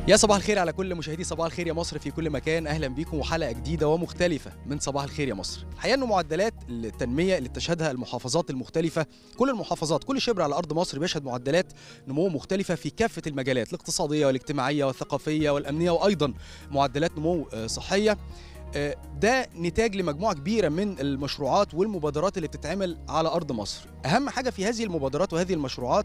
يا صباح الخير على كل مشاهدي صباح الخير يا مصر في كل مكان اهلا بيكم وحلقه جديده ومختلفه من صباح الخير يا مصر الحقيقه انه معدلات التنميه اللي بتشهدها المحافظات المختلفه كل المحافظات كل شبر على ارض مصر بيشهد معدلات نمو مختلفه في كافه المجالات الاقتصاديه والاجتماعيه والثقافيه والامنيه وايضا معدلات نمو آه، صحيه آه، ده نتاج لمجموعه كبيره من المشروعات والمبادرات اللي بتتعمل على ارض مصر اهم حاجه في هذه المبادرات وهذه المشروعات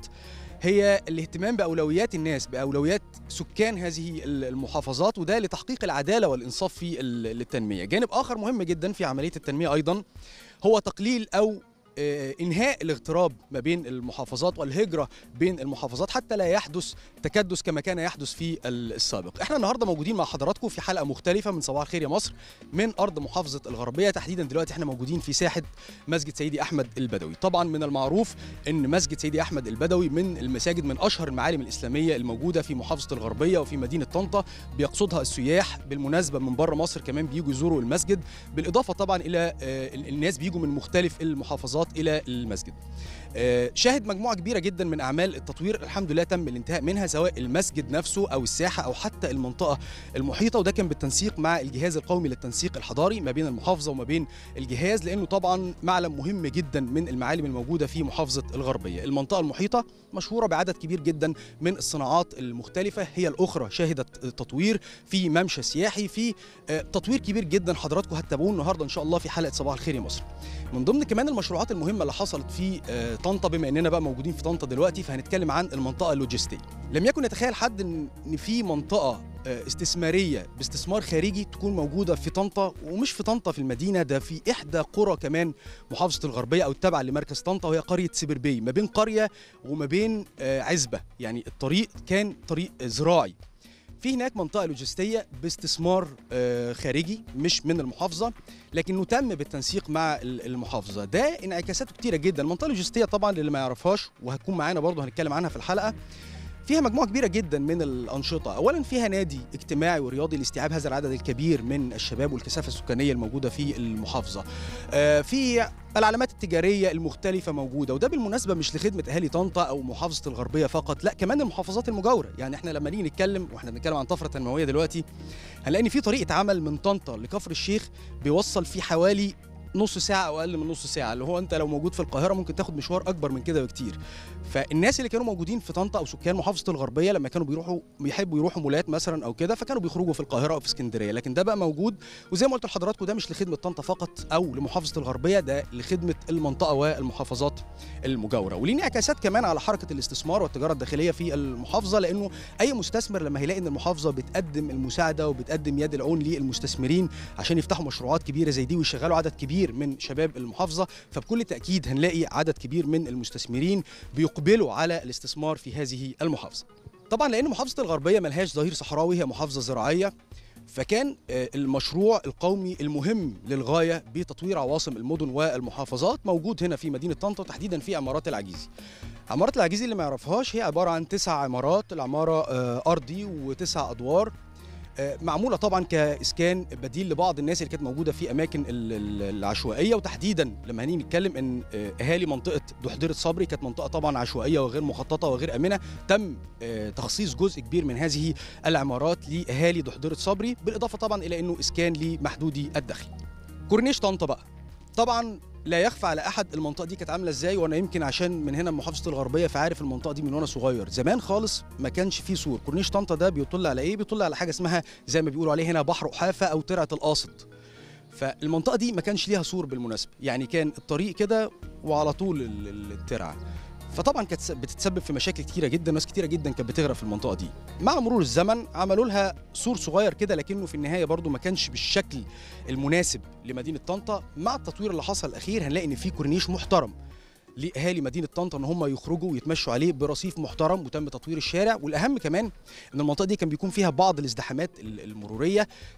هي الاهتمام باولويات الناس باولويات سكان هذه المحافظات وده لتحقيق العداله والانصاف في ال- التنميه جانب اخر مهم جدا في عمليه التنميه ايضا هو تقليل او آه، انهاء الاغتراب ما بين المحافظات والهجره بين المحافظات حتى لا يحدث تكدس كما كان يحدث في ال- السابق احنا النهارده موجودين مع حضراتكم في حلقه مختلفه من صباح الخير يا مصر من ارض محافظه الغربيه تحديدا دلوقتي احنا موجودين في ساحه مسجد سيدي احمد البدوي طبعا من المعروف ان مسجد سيدي احمد البدوي من المساجد من اشهر المعالم الاسلاميه الموجوده في محافظه الغربيه وفي مدينه طنطا بيقصدها السياح بالمناسبه من بره مصر كمان بيجوا يزوروا المسجد بالاضافه طبعا الى آه، ال- الناس بيجوا من مختلف المحافظات الى المسجد آه، شاهد مجموعه كبيره جدا من اعمال التطوير الحمد لله تم الانتهاء منها سواء المسجد نفسه او الساحه او حتى المنطقه المحيطه وده كان بالتنسيق مع الجهاز القومي للتنسيق الحضاري ما بين المحافظه وما بين الجهاز لانه طبعا معلم مهم جدا من المعالم الموجوده في محافظه الغربيه المنطقه المحيطه مشهوره بعدد كبير جدا من الصناعات المختلفه هي الاخرى شهدت تطوير في ممشى سياحي في آه، تطوير كبير جدا حضراتكم هتتابعوه النهارده ان شاء الله في حلقه صباح الخير يا مصر من ضمن كمان المشروعات المهمه اللي حصلت في آه، طنطا بما اننا بقى موجودين في طنطا دلوقتي فهنتكلم عن المنطقه اللوجستيه لم يكن يتخيل حد ان إن في منطقه آه، استثماريه باستثمار خارجي تكون موجوده في طنطا ومش في طنطا في المدينه ده في احدى قرى كمان محافظه الغربيه او التابعه لمركز طنطا وهي قريه سبربي ما بين قريه وما بين آه، عزبه يعني الطريق كان طريق زراعي في هناك منطقة لوجستية باستثمار آه، خارجي مش من المحافظة لكنه تم بالتنسيق مع ال- المحافظة ده انعكاساته كتيرة جدا المنطقة اللوجستية طبعا للي ما يعرفهاش وهتكون معانا برضه هنتكلم عنها في الحلقة فيها مجموعة كبيرة جدا من الأنشطة أولا فيها نادي اجتماعي ورياضي لاستيعاب هذا العدد الكبير من الشباب والكثافة السكانية الموجودة في المحافظة آه، في العلامات التجارية المختلفة موجودة وده بالمناسبة مش لخدمة أهالي طنطا أو محافظة الغربية فقط لا كمان المحافظات المجاورة يعني احنا لما نيجي نتكلم واحنا بنتكلم عن طفرة تنموية دلوقتي هنلاقي إن في طريقة عمل من طنطا لكفر الشيخ بيوصل في حوالي نص ساعة أو أقل من نص ساعة اللي هو أنت لو موجود في القاهرة ممكن تاخد مشوار أكبر من كده بكتير فالناس اللي كانوا موجودين في طنطا أو سكان محافظة الغربية لما كانوا بيروحوا بيحبوا يروحوا مولات مثلا أو كده فكانوا بيخرجوا في القاهرة أو في اسكندرية لكن ده بقى موجود وزي ما قلت لحضراتكم ده مش لخدمة طنطا فقط أو لمحافظة الغربية ده لخدمة المنطقة والمحافظات المجاورة وليه انعكاسات كمان على حركة الاستثمار والتجارة الداخلية في المحافظة لأنه أي مستثمر لما هيلاقي إن المحافظة بتقدم المساعدة وبتقدم يد العون للمستثمرين عشان يفتحوا مشروعات كبيرة زي دي ويشغلوا عدد كبير من شباب المحافظة فبكل تأكيد هنلاقي عدد كبير من المستثمرين بيقبلوا على الاستثمار في هذه المحافظة طبعا لأن محافظة الغربية ملهاش ظهير صحراوي هي محافظة زراعية فكان آه، المشروع القومي المهم للغايه بتطوير عواصم المدن والمحافظات موجود هنا في مدينه طنطا تحديدا في عمارات العجيزي. عمارات العجيزي اللي ما يعرفهاش هي عباره عن تسع عمارات العماره آه، ارضي وتسع ادوار آه، معموله طبعا كاسكان بديل لبعض الناس اللي كانت موجوده في اماكن ال- ال- العشوائيه وتحديدا لما هنيجي نتكلم ان آه، اهالي منطقه دحضيره صبري كانت منطقه طبعا عشوائيه وغير مخططه وغير امنه تم آه، تخصيص جزء كبير من هذه العمارات لاهالي دحضيره صبري بالاضافه طبعا الى انه اسكان لمحدودي الدخل كورنيش طنطا بقى طبعا لا يخفى على احد المنطقه دي كانت عامله ازاي وانا يمكن عشان من هنا من محافظه الغربيه فعارف المنطقه دي من وانا صغير زمان خالص ما كانش فيه سور كورنيش طنطا ده بيطل على ايه بيطل على حاجه اسمها زي ما بيقولوا عليه هنا بحر قحافه او ترعه القاصد فالمنطقه دي ما كانش ليها سور بالمناسبه يعني كان الطريق كده وعلى طول ال- ال- الترعه فطبعا كانت س- بتتسبب في مشاكل كتيره جدا ناس كتيره جدا كانت بتغرق في المنطقه دي مع مرور الزمن عملوا لها سور صغير كده لكنه في النهايه برضو ما كانش بالشكل المناسب لمدينه طنطا مع التطوير اللي حصل الاخير هنلاقي ان في كورنيش محترم لاهالي مدينه طنطا ان هم يخرجوا ويتمشوا عليه برصيف محترم وتم تطوير الشارع والاهم كمان ان المنطقه دي كان بيكون فيها بعض الازدحامات ال- المروريه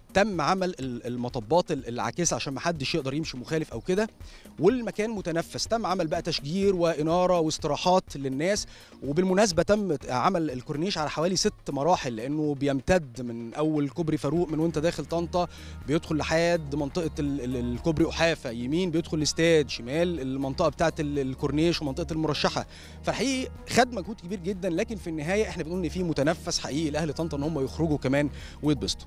تم عمل ال- المطبات ال- العاكسه عشان ما حدش يقدر يمشي مخالف او كده والمكان متنفس تم عمل بقى تشجير واناره واستراحات للناس وبالمناسبه تم عمل الكورنيش على حوالي ست مراحل لانه بيمتد من اول كوبري فاروق من وانت داخل طنطا بيدخل لحد منطقه ال- ال- الكوبري احافه يمين بيدخل الاستاد شمال المنطقه بتاعه ال- الكورنيش ومنطقه المرشحه فالحقيقي خد مجهود كبير جدا لكن في النهايه احنا بنقول ان في متنفس حقيقي لاهل طنطا ان هم يخرجوا كمان ويتبسطوا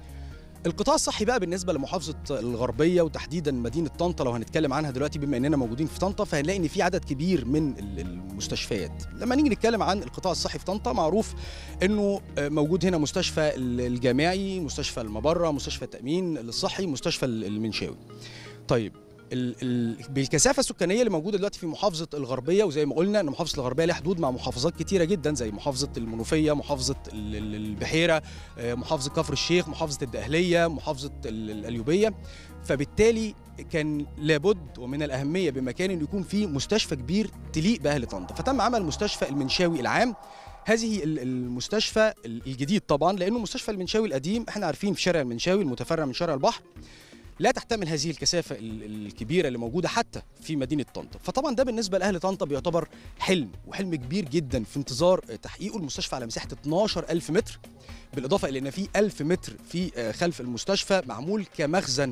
القطاع الصحي بقى بالنسبه لمحافظه الغربيه وتحديدا مدينه طنطا لو هنتكلم عنها دلوقتي بما اننا موجودين في طنطا فهنلاقي ان في عدد كبير من ال- المستشفيات لما نيجي نتكلم عن القطاع الصحي في طنطا معروف انه آه، موجود هنا مستشفى ال- الجامعي مستشفى المبره مستشفى التامين الصحي مستشفى ال- المنشاوي طيب ال ال بالكثافه السكانيه اللي موجوده دلوقتي في محافظه الغربيه وزي ما قلنا ان محافظه الغربيه لها حدود مع محافظات كتيره جدا زي محافظه المنوفيه محافظه ال- ال- البحيره آه، محافظه كفر الشيخ محافظه الدقهليه محافظه ال- ال- القليوبيه فبالتالي كان لابد ومن الاهميه بمكان انه يكون في مستشفى كبير تليق باهل طنطا فتم عمل مستشفى المنشاوي العام هذه ال- المستشفى ال- الجديد طبعا لانه مستشفى المنشاوي القديم احنا عارفين في شارع المنشاوي المتفرع من شارع البحر لا تحتمل هذه الكثافه ال- الكبيره اللي موجوده حتى في مدينه طنطا فطبعا ده بالنسبه لاهل طنطا بيعتبر حلم وحلم كبير جدا في انتظار تحقيقه المستشفى على مساحه 12000 متر بالاضافه الى ان في 1000 متر في آه، خلف المستشفى معمول كمخزن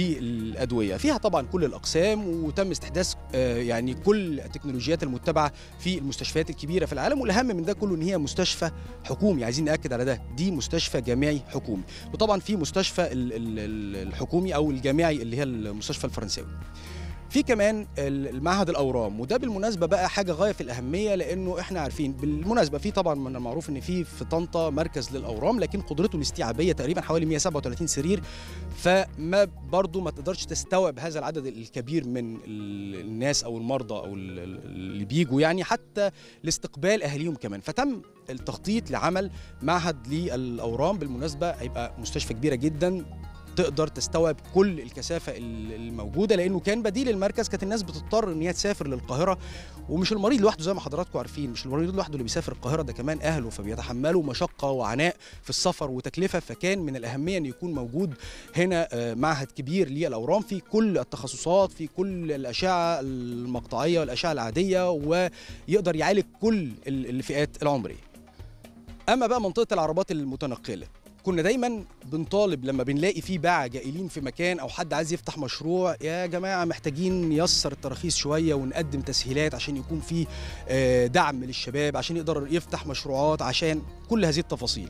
للادويه فيها طبعا كل الاقسام وتم استحداث آه، يعني كل التكنولوجيات المتبعه في المستشفيات الكبيره في العالم والاهم من ده كله ان هي مستشفى حكومي عايزين ناكد على ده دي مستشفى جامعي حكومي وطبعا في مستشفى ال- ال- ال- الحكومي او الجامعي اللي هي المستشفى الفرنساوي في كمان ال- المعهد الاورام وده بالمناسبه بقى حاجه غايه في الاهميه لانه احنا عارفين بالمناسبه في طبعا من المعروف ان في في طنطا مركز للاورام لكن قدرته الاستيعابيه تقريبا حوالي 137 سرير فما برضو ما تقدرش تستوعب هذا العدد الكبير من ال- الناس او المرضى او ال- ال- اللي بيجوا يعني حتى لاستقبال اهاليهم كمان فتم التخطيط لعمل معهد للاورام بالمناسبه هيبقى مستشفى كبيره جدا تقدر تستوعب كل الكثافه ال- الموجوده لانه كان بديل المركز كانت الناس بتضطر ان هي تسافر للقاهره ومش المريض لوحده زي ما حضراتكم عارفين مش المريض لوحده اللي بيسافر القاهره ده كمان اهله فبيتحملوا مشقه وعناء في السفر وتكلفه فكان من الاهميه ان يكون موجود هنا آه، معهد كبير للاورام في كل التخصصات في كل الاشعه المقطعيه والاشعه العاديه ويقدر يعالج كل ال- الفئات العمريه اما بقى منطقه العربات المتنقله كنا دايما بنطالب لما بنلاقي في باعة جائلين في مكان او حد عايز يفتح مشروع يا جماعه محتاجين نيسر التراخيص شويه ونقدم تسهيلات عشان يكون في آه، دعم للشباب عشان يقدر يفتح مشروعات عشان كل هذه التفاصيل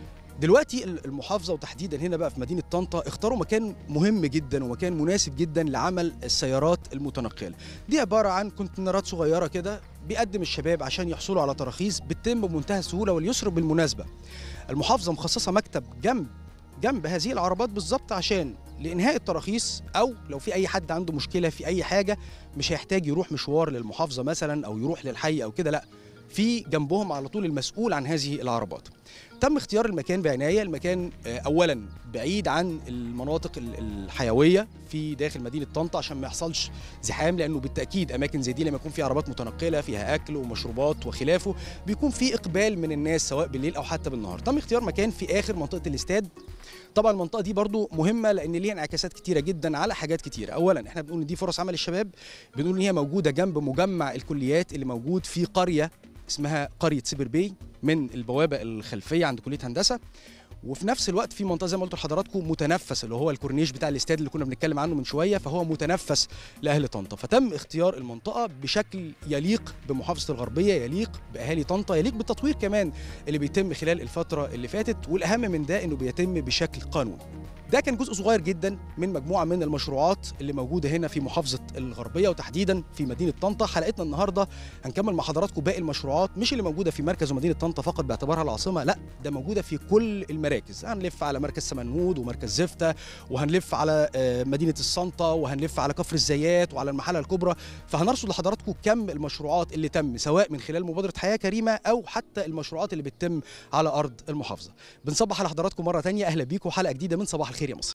دلوقتي المحافظه وتحديدا هنا بقى في مدينه طنطا اختاروا مكان مهم جدا ومكان مناسب جدا لعمل السيارات المتنقله دي عباره عن كونتينرات صغيره كده بيقدم الشباب عشان يحصلوا على تراخيص بتتم بمنتهى السهوله واليسر بالمناسبه المحافظه مخصصه مكتب جنب جنب هذه العربات بالظبط عشان لانهاء التراخيص او لو في اي حد عنده مشكله في اي حاجه مش هيحتاج يروح مشوار للمحافظه مثلا او يروح للحي او كده لا في جنبهم على طول المسؤول عن هذه العربات تم اختيار المكان بعنايه المكان آه، اولا بعيد عن المناطق ال- الحيويه في داخل مدينه طنطا عشان ما يحصلش زحام لانه بالتاكيد اماكن زي دي لما يكون في عربات متنقله فيها اكل ومشروبات وخلافه بيكون في اقبال من الناس سواء بالليل او حتى بالنهار تم اختيار مكان في اخر منطقه الاستاد طبعا المنطقه دي برضو مهمه لان ليها انعكاسات كتيره جدا على حاجات كتيره اولا احنا بنقول ان دي فرص عمل الشباب بنقول ان هي موجوده جنب مجمع الكليات اللي موجود في قريه اسمها قريه سيبر بي من البوابه الخلفيه عند كليه هندسه وفي نفس الوقت في منطقه زي ما قلت لحضراتكم متنفس اللي هو الكورنيش بتاع الاستاد اللي كنا بنتكلم عنه من شويه فهو متنفس لاهل طنطا فتم اختيار المنطقه بشكل يليق بمحافظه الغربيه يليق باهالي طنطا يليق بالتطوير كمان اللي بيتم خلال الفتره اللي فاتت والاهم من ده انه بيتم بشكل قانوني ده كان جزء صغير جدا من مجموعه من المشروعات اللي موجوده هنا في محافظه الغربيه وتحديدا في مدينه طنطا حلقتنا النهارده هنكمل مع حضراتكم باقي المشروعات مش اللي موجوده في مركز ومدينه طنطا فقط باعتبارها العاصمه لا ده موجوده في كل المراكز هنلف على مركز سمنود ومركز زفته وهنلف على آه، مدينه السلطه وهنلف على كفر الزيات وعلى المحله الكبرى فهنرصد لحضراتكم كم المشروعات اللي تم سواء من خلال مبادره حياه كريمه او حتى المشروعات اللي بتتم على ارض المحافظه بنصبح على حضراتكم مره تانية اهلا بيكم حلقه جديده من صباح الخير يا مصر